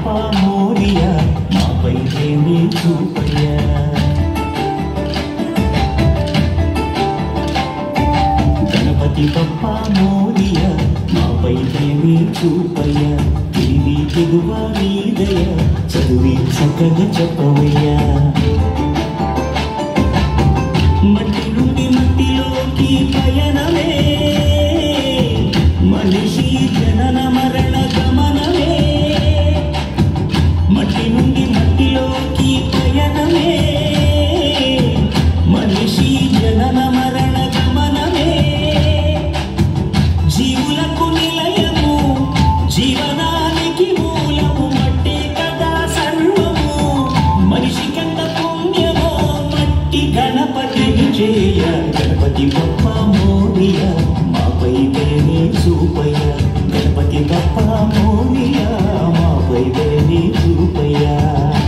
మోరియా మాపై ప్రేమే చూపయ్యా గణపతి బప్ప మోరియా మాపై ప్రేమే చూపయ్యా తిరిగి తెగువ నీదయ చదివి చక్కగా చెప్పవయ్యా మట్టి నుండి మట్టిలోకి పయనమే మనిషి జనన మరణ గమనమే మట్టి నుండి మట్టిలోకి పయనమే మనిషి జనన మరణ గమనమే జీవులకు నిలయము జీవనానికి మూలము మట్టి కదా సర్వము మనిషి కన్న పుణ్యమో మట్టి గణపతిని చేయ గణపతి బప్ప మోరియ మాపై వేణి చూపయ్య గణపతి బప్ప మోరియ మాపై వేణి చూపయ్యా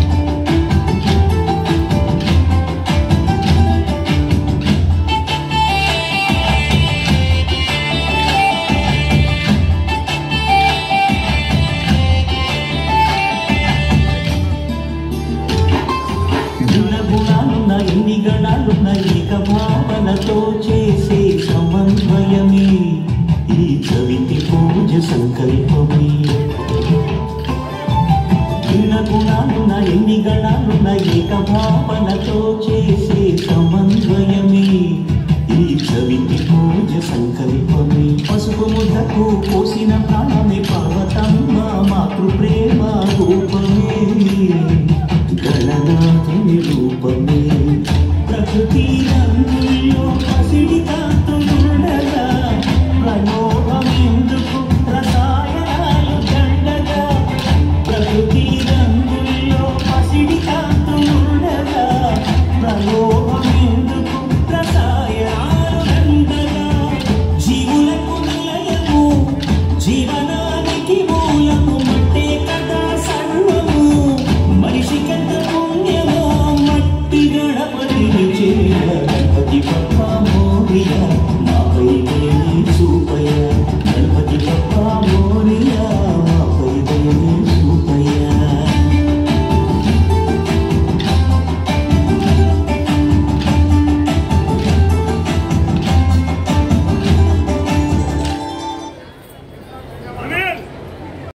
గుణగుణాలున్న ఎన్ని గణాలున్న ఏక భావనతో చేసే సమన్వయమే ఈ చవితి పూజ సంకల్పమే భిన్న గుణాలున్న ఎన్ని గణాలున్న ఏక భావనతో చేసే సమన్వయమే ఈ చవితి పూజ సంకల్పమే పసుపు ముద్దకు పోసిన ప్రాణమే